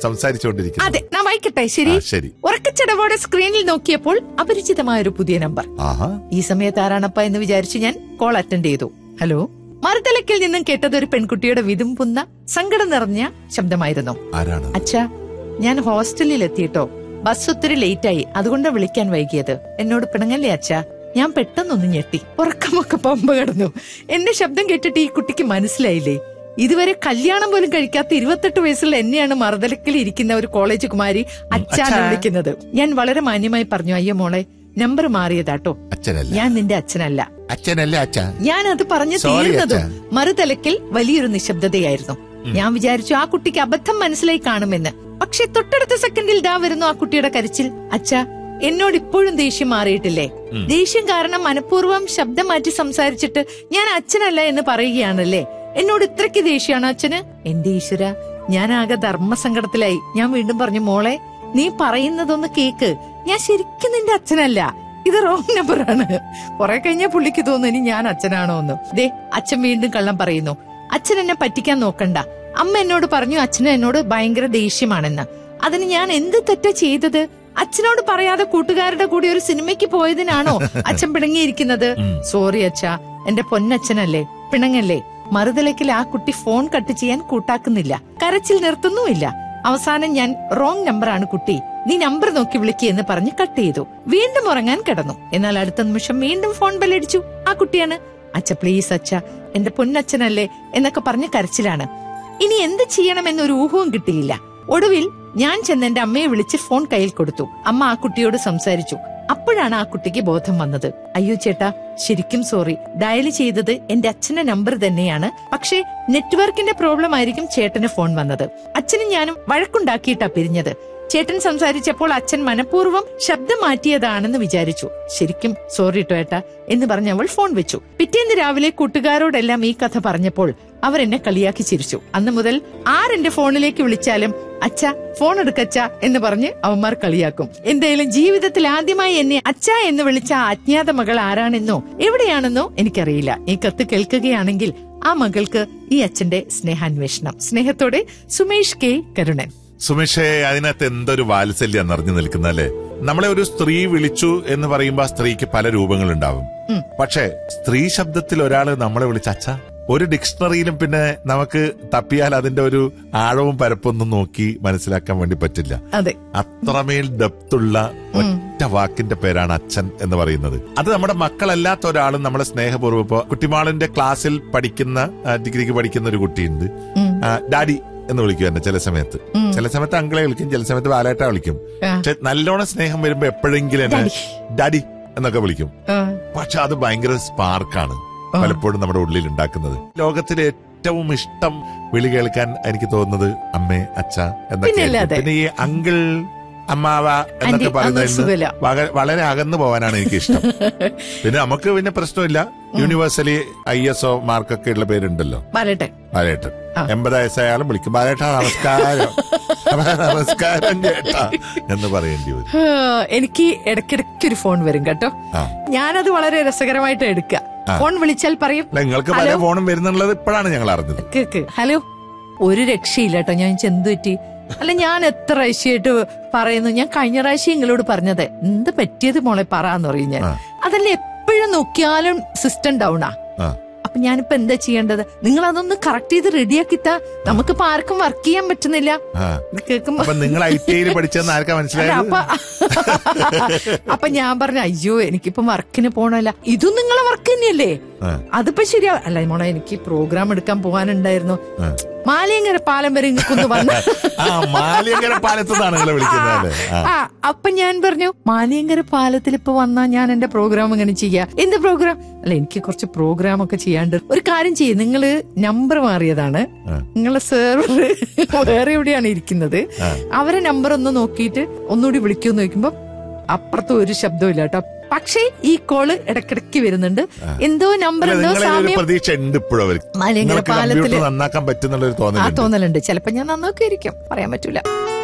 സംസാരിച്ചുകൊണ്ടിരിക്കുന്നത് അതെ ഞാൻ വായിക്കട്ടെ ശരി ആ, ശരി. ഉറക്കച്ചടവോടെ സ്ക്രീനിൽ നോക്കിയപ്പോൾ അപരിചിതമായ ഒരു പുതിയ നമ്പർ ആഹാ ഈ സമയത്ത് ആരാണപ്പ എന്ന് വിചാരിച്ച് ഞാൻ കോൾ അറ്റൻഡ് ചെയ്തു ഹലോ മറുതലക്കിൽ നിന്നും കേട്ടത് ഒരു പെൺകുട്ടിയുടെ വിതുമ്പുന്ന സങ്കടം നിറഞ്ഞ ശബ്ദമായിരുന്നു ആരാണ് അച്ഛാ ഞാൻ ഹോസ്റ്റലിൽ എത്തിയിട്ടോ ബസ് ഒത്തിരി ലേറ്റ് ആയി അതുകൊണ്ടാ വിളിക്കാൻ വൈകിയത് എന്നോട് പിണങ്ങല്ലേ അച്ഛാ ഞാൻ പെട്ടെന്നൊന്ന് ഞെട്ടി ഉറക്കമൊക്കെ പമ്പ് കിടന്നു എന്റെ ശബ്ദം കേട്ടിട്ട് ഈ കുട്ടിക്ക് മനസ്സിലായില്ലേ ഇതുവരെ കല്യാണം പോലും കഴിക്കാത്ത ഇരുപത്തെട്ട് വയസ്സുള്ള എന്നെയാണ് മറുതലക്കിൽ ഇരിക്കുന്ന ഒരു കോളേജ് കുമാരി അച്ഛാന്ന് അച്ഛാ. വിളിക്കുന്നത് ഞാൻ വളരെ മാന്യമായി പറഞ്ഞു അയ്യോ മോളെ നമ്പർ മാറിയതാട്ടോ അച്ഛനല്ല ഞാൻ നിന്റെ അച്ഛനല്ല അച്ഛനല്ല അച്ഛ ഞാൻ അത് പറഞ്ഞു Sorry, തീർന്നതും അച്ഛാ. മറുതലക്കിൽ വലിയൊരു നിശബ്ദതയായിരുന്നു ഞാൻ വിചാരിച്ചു ആ കുട്ടിക്ക് അബദ്ധം മനസ്സിലായി കാണുമെന്ന് പക്ഷെ തൊട്ടടുത്ത സെക്കൻഡിൽ ദാ വരുന്നു ആ കുട്ടിയുടെ കരച്ചിൽ അച്ഛാ എന്നോട് ഇപ്പോഴും ദേഷ്യം മാറിയിട്ടില്ലേ ദേഷ്യം കാരണം മനഃപൂർവ്വം ശബ്ദം മാറ്റി സംസാരിച്ചിട്ട് ഞാൻ അച്ഛനല്ല എന്ന് പറയുകയാണല്ലേ എന്നോട് ഇത്രയ്ക്ക് ദേഷ്യമാണ് അച്ഛന് എന്റെ ഈശ്വര ഞാൻ ആകെ ധർമ്മസങ്കടത്തിലായി ഞാൻ വീണ്ടും പറഞ്ഞു മോളെ നീ പറയുന്നതൊന്ന് കേക്ക് ഞാൻ ശരിക്കും നിന്റെ അച്ഛനല്ല ഇത് റോങ് നമ്പറാണ് കുറെ കഴിഞ്ഞ പുള്ളിക്ക് തോന്നുന്നു ഇനി ഞാൻ അച്ഛനാണോ എന്ന് ദേ അച്ഛൻ വീണ്ടും കള്ളം പറയുന്നു അച്ഛൻ എന്നെ പറ്റിക്കാൻ നോക്കണ്ട അമ്മ എന്നോട് പറഞ്ഞു അച്ഛന് എന്നോട് ഭയങ്കര ദേഷ്യമാണെന്ന് അതിന് ഞാൻ എന്ത് തെറ്റാ ചെയ്തത് അച്ഛനോട് പറയാതെ കൂട്ടുകാരുടെ കൂടി ഒരു സിനിമയ്ക്ക് പോയതിനാണോ അച്ഛൻ പിണങ്ങിയിരിക്കുന്നത് സോറി അച്ഛാ എന്റെ പൊന്നച്ഛനല്ലേ പിണങ്ങല്ലേ മറുതലക്കിൽ ആ കുട്ടി ഫോൺ കട്ട് ചെയ്യാൻ കൂട്ടാക്കുന്നില്ല കരച്ചിൽ നിർത്തുന്നുമില്ല അവസാനം ഞാൻ റോങ് നമ്പറാണ് കുട്ടി നീ നമ്പർ നോക്കി വിളിക്കുക എന്ന് പറഞ്ഞ് കട്ട് ചെയ്തു വീണ്ടും ഉറങ്ങാൻ കിടന്നു എന്നാൽ അടുത്ത നിമിഷം വീണ്ടും ഫോൺ ബെല്ലടിച്ചു ആ കുട്ടിയാണ് അച്ഛ പ്ലീസ് അച്ഛ എന്റെ പൊന്നച്ഛനല്ലേ എന്നൊക്കെ പറഞ്ഞ് കരച്ചിലാണ് ഇനി എന്ത് ചെയ്യണമെന്നൊരു ഊഹവും കിട്ടിയില്ല ഒടുവിൽ ഞാൻ ചെന്ന് എന്റെ അമ്മയെ വിളിച്ച് ഫോൺ കയ്യിൽ കൊടുത്തു അമ്മ ആ കുട്ടിയോട് സംസാരിച്ചു അപ്പോഴാണ് ആ കുട്ടിക്ക് ബോധം വന്നത് അയ്യോ ചേട്ടാ ശരിക്കും സോറി ഡയൽ ചെയ്തത് എന്റെ അച്ഛന്റെ നമ്പർ തന്നെയാണ് പക്ഷേ നെറ്റ്വർക്കിന്റെ പ്രോബ്ലം ആയിരിക്കും ചേട്ടന് ഫോൺ വന്നത് അച്ഛനും ഞാനും വഴക്കുണ്ടാക്കിയിട്ടാ പിരിഞ്ഞത് ചേട്ടൻ സംസാരിച്ചപ്പോൾ അച്ഛൻ മനഃപൂർവ്വം ശബ്ദം മാറ്റിയതാണെന്ന് വിചാരിച്ചു ശരിക്കും സോറി ടോയേട്ടാ എന്ന് പറഞ്ഞ് അവൾ ഫോൺ വെച്ചു പിറ്റേന്ന് രാവിലെ കൂട്ടുകാരോടെല്ലാം ഈ കഥ പറഞ്ഞപ്പോൾ അവർ എന്നെ കളിയാക്കി ചിരിച്ചു അന്ന് മുതൽ ആരെന്റെ ഫോണിലേക്ക് വിളിച്ചാലും അച്ഛ ഫോൺ എടുക്കച്ച എന്ന് പറഞ്ഞ് അവന്മാർ കളിയാക്കും എന്തായാലും ജീവിതത്തിൽ ആദ്യമായി എന്നെ അച്ഛ എന്ന് വിളിച്ച ആ അജ്ഞാത മകൾ ആരാണെന്നോ എവിടെയാണെന്നോ എനിക്കറിയില്ല ഈ കത്ത് കേൾക്കുകയാണെങ്കിൽ ആ മകൾക്ക് ഈ അച്ഛന്റെ സ്നേഹാന്വേഷണം സ്നേഹത്തോടെ സുമേഷ് കെ കരുണൻ സുമേഷേ അതിനകത്ത് എന്തൊരു വാത്സല്യം നിറഞ്ഞു നിൽക്കുന്നല്ലേ നമ്മളെ ഒരു സ്ത്രീ വിളിച്ചു എന്ന് പറയുമ്പോ ആ സ്ത്രീക്ക് പല രൂപങ്ങളുണ്ടാവും പക്ഷേ സ്ത്രീ ശബ്ദത്തിൽ ഒരാള് നമ്മളെ വിളിച്ച അച്ഛ ഒരു ഡിക്ഷണറിയിലും പിന്നെ നമുക്ക് തപ്പിയാൽ അതിന്റെ ഒരു ആഴവും പരപ്പൊന്നും നോക്കി മനസ്സിലാക്കാൻ വേണ്ടി പറ്റില്ല അതെ അത്രമേൽ ഡെപ്തുള്ള ഒറ്റ വാക്കിന്റെ പേരാണ് അച്ഛൻ എന്ന് പറയുന്നത് അത് നമ്മുടെ മക്കളല്ലാത്ത ഒരാളും നമ്മളെ സ്നേഹപൂർവ്വം ഇപ്പൊ കുട്ടിമാളിന്റെ ക്ലാസ്സിൽ പഠിക്കുന്ന ആ, ഡിഗ്രിക്ക് പഠിക്കുന്ന ഒരു കുട്ടിയുണ്ട് ആ, ഡാഡി എന്ന് വിളിക്കും എന്നെ ചില സമയത്ത് ചില സമയത്ത് അങ്കിളെ വിളിക്കും ചില സമയത്ത് വാലേട്ട വിളിക്കും ആ. പക്ഷെ നല്ലോണം സ്നേഹം വരുമ്പോ എപ്പോഴെങ്കിലും എന്നെ ഡാഡി എന്നൊക്കെ വിളിക്കും ആ, പക്ഷെ അത് ഭയങ്കര സ്പാർക്കാണ് പലപ്പോഴും നമ്മുടെ ഉള്ളിൽ ഉണ്ടാക്കുന്നത് ലോകത്തിലെ ഏറ്റവും ഇഷ്ടം വിളി കേൾക്കാൻ എനിക്ക് തോന്നുന്നത് അമ്മേ അച്ഛ എന്നൊക്കെ പിന്നല്ലാതെ. പിന്നെ ഈ അങ്കിൾ അമ്മാവ എന്നൊക്കെ ആന്റി, പറയുന്നതിൽ അതൊന്നും സുഖമില്ല. നിന്ന് വക- വളരെ അകന്നു പോകാനാണ് എനിക്ക് ഇഷ്ടം പിന്നെ നമുക്ക് പിന്നെ പ്രശ്നമില്ല യൂണിവേഴ്സലി ഐ എസ് ഒ മാർക്കൊക്കെ ഉള്ള പേരുണ്ടല്ലോ വരട്ടെ ബാലേട്ടൻ ആ. എൺപത് വയസ്സായാലും വിളിക്കും ബാലേട്ട നമസ്കാരം നമസ്കാരം ചേട്ടാ എന്ന് പറയേണ്ടി വരും ആ, എനിക്ക് ഇടയ്ക്കിടയ്ക്ക് ഒരു ഫോൺ വരും കേട്ടോ ആ ഞാനത് വളരെ രസകരമായിട്ട് എടുക്കുക ഫോൺ വിളിച്ചാൽ പറയും അല്ല നിങ്ങൾക്ക് പല ഹലോ? ഫോണും വരുന്നുള്ളത് ഇപ്പോഴാണ് ഞങ്ങൾ അറിഞ്ഞത് കേക്ക് ഹലോ ഒരു രക്ഷയില്ല കേട്ടോ ഞാൻ എന്തു പറ്റി അല്ല ഞാൻ എത്ര പ്രാവശ്യമായിട്ട് പറയുന്നു ഞാൻ കഴിഞ്ഞ പ്രാവശ്യം നിങ്ങളോട് പറഞ്ഞത് എന്ത് പറ്റിയത് മോളെ പറയാന്ന് പറയും ഞാൻ ആ. അതല്ല എപ്പോഴും നോക്കിയാലും സിസ്റ്റം ഡൗണാ ആ അപ്പൊ ഞാനിപ്പോ എന്താ ചെയ്യേണ്ടത് നിങ്ങൾ അതൊന്ന് കറക്റ്റ് ചെയ്ത് റെഡിയാക്കിത്താ നമുക്കിപ്പോ ആർക്കും വർക്ക് ചെയ്യാൻ പറ്റുന്നില്ല ആ ഇത് കേൾക്കുമ്പോ അപ്പൊ നിങ്ങൾ ഐ ടി ഐയിൽ പഠിച്ചെന്ന് ആർക്കാ അല്ല, മനസ്സിലായത് അപ്പൊ അപ്പൊ ഞാൻ പറഞ്ഞു അയ്യോ എനിക്കിപ്പോ വർക്കിന് പോണല്ല ഇതും നിങ്ങളെ വർക്ക് തന്നെയല്ലേ ആ. അതിപ്പോ ശരിയാ അല്ല മോളെ എനിക്ക് പ്രോഗ്രാം എടുക്കാൻ പോകാനുണ്ടായിരുന്നു ആ. മാലിയങ്കര പാലം വരെ ഇങ്ങക്കൊന്ന് വന്ന് ആ മാലിയങ്കര പാലത്തുനിന്നാണ് നിങ്ങളെ വിളിക്കുന്നത് അല്ലേ ആ ആ അപ്പൊ ഞാൻ പറഞ്ഞു മാലിയങ്കര പാലത്തിൽ ഇപ്പൊ വന്നാ ഞാൻ എന്റെ പ്രോഗ്രാം എങ്ങനെ ചെയ്യാ എന്ത് പ്രോഗ്രാം അല്ല എനിക്ക് കുറച്ച് പ്രോഗ്രാം ഒക്കെ ചെയ്യാണ്ട് ഒരു കാര്യം ചെയ്യും നിങ്ങള് നമ്പർ മാറിയതാണ് ആ. നിങ്ങളെ സെർവർ വേറെ എവിടെയാണ് ഇരിക്കുന്നത് ആ. അവരെ നമ്പർ ഒന്ന് നോക്കിയിട്ട് ഒന്നുകൂടി വിളിക്കുമെന്ന് നോക്കുമ്പോ അപ്പുറത്ത് ഒരു ശബ്ദവും ഇല്ല കേട്ടോ പക്ഷേ ഈ കോള് ഇടക്കിടക്ക് വരുന്നുണ്ട് എന്തോ നമ്പർ അല്ല, എന്തോ നിങ്ങളെ ഒരു സാമ്യം പ്രതീക്ഷ ഉണ്ട് ഇപ്പോഴും അവർക്ക് മാലിയങ്കര നിങ്ങൾക്ക് പാലത്തില് കമ്പ്യൂട്ടർ നന്നാക്കാൻ പറ്റുന്നുള്ള ഒരു ആ തോന്നലുണ്ട് തോന്നലുണ്ട് ചിലപ്പോ ഞാൻ നന്നൊക്കെ ഇരിക്കും പറയാൻ പറ്റൂല